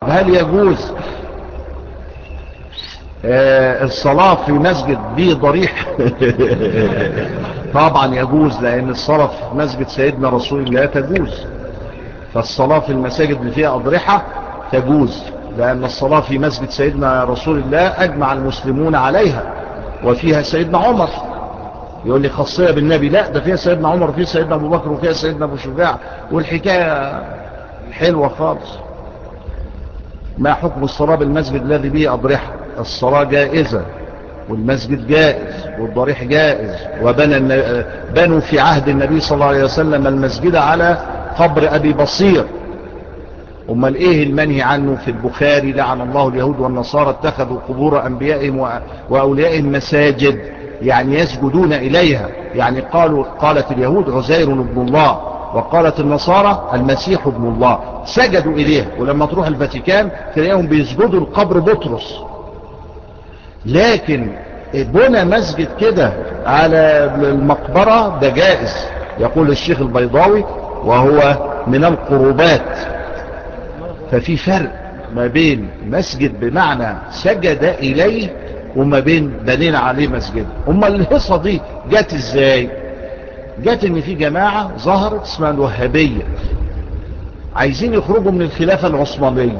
هل يجوز آه الصلاة في مسجد به ضريح طبعا يجوز لأن الصلاة في مسجد سيدنا رسول الله تجوز فالصلاة في المساجد اللي فيها أضرحة تجوز لأن الصلاة في مسجد سيدنا رسول الله أجمع المسلمون عليها وفيها سيدنا عمر يقول لي خاصية بالنبي لا ده فيها سيدنا عمر وفيها سيدنا أبو بكر وفيها سيدنا أبو شجاع والحكاية حلوة خالص ما حكم الصلاة بالمسجد الذي به أضرحة الصلاة جائزة والمسجد جائز والضريح جائز وبنى بنوا في عهد النبي صلى الله عليه وسلم المسجد على قبر أبي بصير أمال إيه المنهي عنه في البخاري لعن الله اليهود والنصارى اتخذوا قبور أنبيائهم وأوليائهم مساجد يعني يسجدون إليها يعني قالوا قالت اليهود عزير ابن الله وقالت النصارى المسيح ابن الله سجدوا إليه ولما تروح الفاتيكان تلاقيهم بيسجدوا القبر بطرس لكن بنى مسجد كده على المقبرة ده جائز يقول الشيخ البيضاوي وهو من القربات ففي فرق ما بين مسجد بمعنى سجد إليه وما بين بنينا عليه مسجد أما الهصة دي جات ازاي جات ان في جماعة ظهرت اسمها الوهابية عايزين يخرجوا من الخلافة العثمانية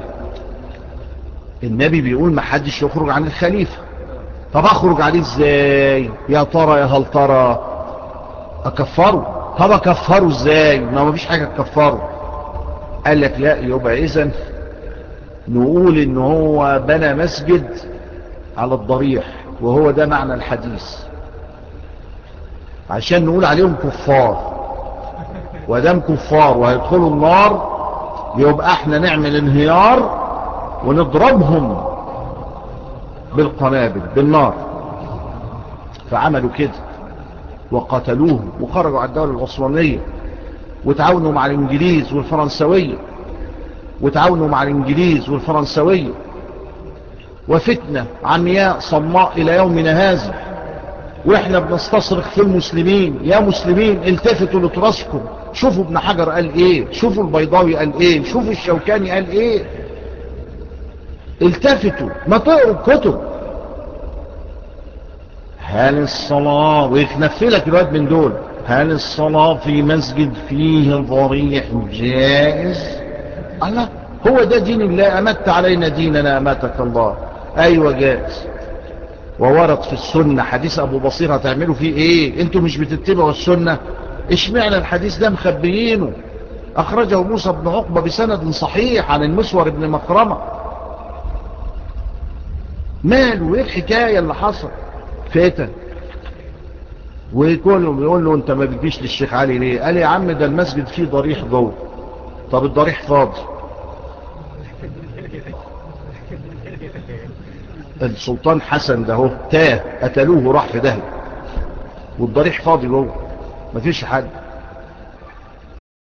النبي بيقول ما حدش يخرج عن الخليفة طب اخرج عليه ازاي يا ترى يا هل ترى اكفره طب اكفره ازاي ما مفيش حاجة تكفره قال لك لا يبقى اذا نقول ان هو بنى مسجد على الضريح وهو ده معنى الحديث عشان نقول عليهم كفار ودام كفار وهيدخلوا النار يبقى احنا نعمل انهيار ونضربهم بالقنابل بالنار فعملوا كده وقتلوهم وخرجوا على الدولة العثمانية وتعاونوا مع الانجليز والفرنسوية وتعاونوا مع الانجليز والفرنسوية وفتنة عمياء صماء الى يومنا هذا واحنا بنستصرخ في المسلمين يا مسلمين التفتوا لتراثكم شوفوا ابن حجر قال ايه شوفوا البيضاوي قال ايه شوفوا الشوكاني قال ايه التفتوا ما تقروا الكتب هل الصلاة ويتنفلك الواد من دول هل الصلاة في مسجد فيه ضريح جائز الله هو ده دين الله أمت علينا ديننا أمتك الله أيوة جائز وورد في السنة حديث أبو بصير هتعملوا فيه إيه انتوا مش بتتبعوا السنة اشمعنى الحديث ده مخبيينه أخرجه موسى بن عقبة بسند صحيح عن المسور بن مخرمة ماله ايه الحكاية اللي حصل فتن وكلهم يقول له انت ما بتجيش للشيخ علي ليه قال يا عم ده المسجد فيه ضريح جوه طب الضريح فاضي السلطان حسن ده هو تاه قتلوه راح في دهب والضريح فاضي جوه مفيش حد